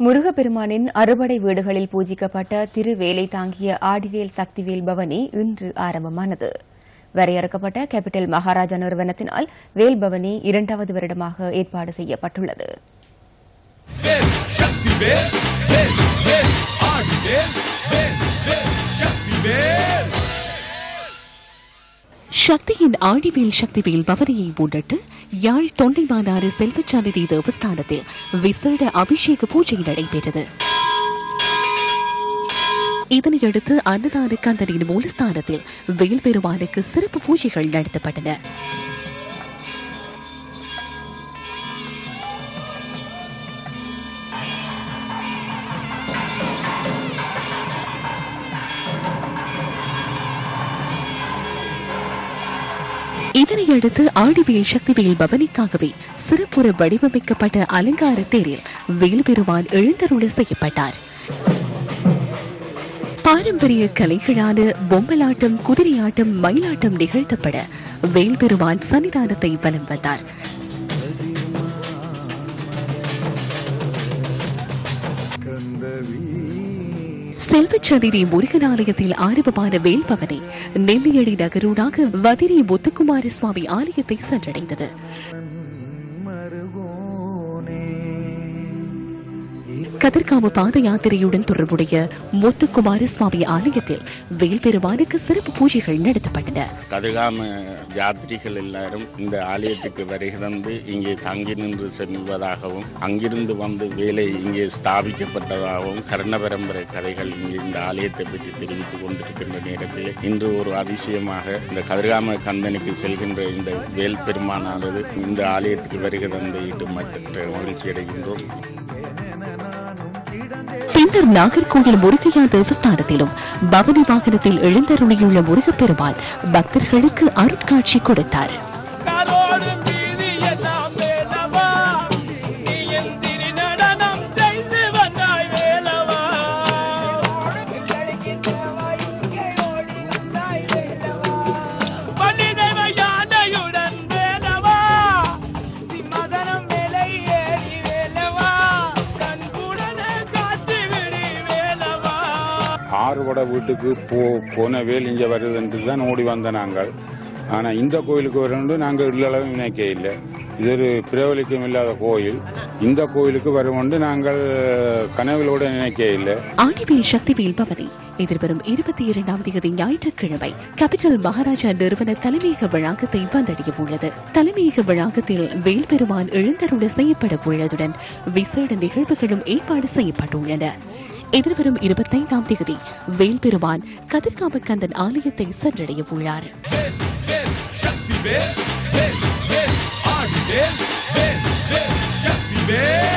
முருகப்பெருமானின் அறுபடை வீடுகளில் பூஜிக்கப்பட்ட திருவேலை தாங்கிய ஆடிவேல் சக்திவேல் பவனி இன்று ஆரம்பமானது வரையறுக்கப்பட்ட கேபிட்டல் மகாராஜா நிறுவனத்தினால் வேல் பவனி இரண்டாவது வருடமாக ஏற்பாடு செய்யப்பட்டுள்ளது வேல் சக்தி வேல் வேல் வேல் ஆடி வேல் வேல் வேல் சக்தி வேல் சக்தியின் ஆழிவேல் சக்திவேல் பவனியை முன்னிட்டு யாழ் தொண்டைமானாறு செல்வச்சாரதி தேவஸ்தானத்தில் விசேட அபிஷேக பூஜை நடைபெற்றது இதனையடுத்து அன்னதான கந்தனின் மூலஸ்தானத்தில் வேல் பெருமானுக்கு சிறப்பு பூஜைகள் நடத்தப்பட்டன இதனையடுத்து ஆடிவேல் சக்திவேல் பவனிக்காகவே சிறப்புற வடிவமைக்கப்பட்ட அலங்கார தேரில் வேல்பெருமான் எழுந்தருள செய்யப்பட்டார் பாரம்பரிய கலைகளான பொம்மலாட்டம் குதிரையாட்டம் மயிலாட்டம் நிகழ்த்தப்பட வேல்பெருமான் சன்னிதானத்தை வலம் வந்தார் செல்வச்சந்திரி முருகன் ஆலயத்தில் ஆரம்பமான வேல்பவனை நெல்லியடி நகரூடாக வதிரி முத்துக்குமார சுவாமி ஆலயத்தை சென்றடைந்தது கதிர்காம பாத யாத்திரையுடன் தொடர்புடைய முத்துக்குமார சுவாமி ஆலயத்தில் வேல்பெருமானுக்கு சிறப்பு பூஜைகள் நடத்தப்பட்டன கதிர்காம யாத்ரிகள் எல்லாரும் இந்த ஆலயத்துக்கு வருகிறது இங்கே தங்கி நின்று செல்வதாகவும் அங்கிருந்து வந்து வேலை இங்கே ஸ்தாபிக்கப்பட்டதாகவும் கர்ண பரம்பரை கதைகள் இங்கே இந்த ஆலயத்தை பற்றி தெரிவித்துக் கொண்டிருக்கின்ற நேரத்தில் இன்று ஒரு அதிசயமாக இந்த கதிர்காம கந்தனுக்கு செல்கின்ற இந்த வேல் பெருமானானது இந்த ஆலயத்துக்கு வருகிறது இட்டு மற்ற மகிழ்ச்சி அடைகின்றோம் பின்னர் நாகர்கோவில் முருகையா தேவஸ்தானத்திலும் பவனி வாகனத்தில் எழுந்தருளியுள்ள முருகப்பெருமான் பக்தர்களுக்கு அருட்காட்சி கொடுத்தார் காலோடும் வீதி எல்லாம் வேலவா நீ என் திருநடனம் செய்து வந்தாய் வேலவா பள்ளிதேவ யானையுடன் வேலவா சிம்மதனம் மேலே ஏறி வேலவா கண்குடனே காத்து விடி வேலவா ஆறுபட வீட்டுக்கு போ போன வேல் இங்கே வருதுன்ட்டு தான் ஓடி வந்த நாங்கள் ஆனால் இந்த கோயிலுக்கு வரணும் நாங்கள் இல்லளவு நினைக்க இல்லை இது ஒரு பிரபலிக்கம் இல்லாத கோயில் இந்த கோயிலுக்கு வருமென்று நாங்கள் கனவுகளோட நினைக்க இல்லை ஆடிவேல் சக்திவேல் பவனி எதிர்வரும் இருபத்தி இரண்டாம் தேதி ஞாயிற்றுக்கிழமை கேபிட்டல் மகாராஜா நிறுவன தலைமையக வளாகத்தை வந்தடைய உள்ளது தலைமையக வளாகத்தில் வேல்பெருமான் எழுந்தருள செய்யப்பட உள்ளதுடன் விசேட நிகழ்வுகளும் ஏற்பாடு செய்யப்பட்டுள்ளன எதிர்வரும் இருபத்தைந்தாம் தேதி வேல்பெருமான் கதிர்காம கந்தன் ஆலயத்தை சென்றடைய உள்ளார் வேல் சக்தி வேல் வேல் வேல் ஆடி வேல் வேல் வேல் சக்தி வேல்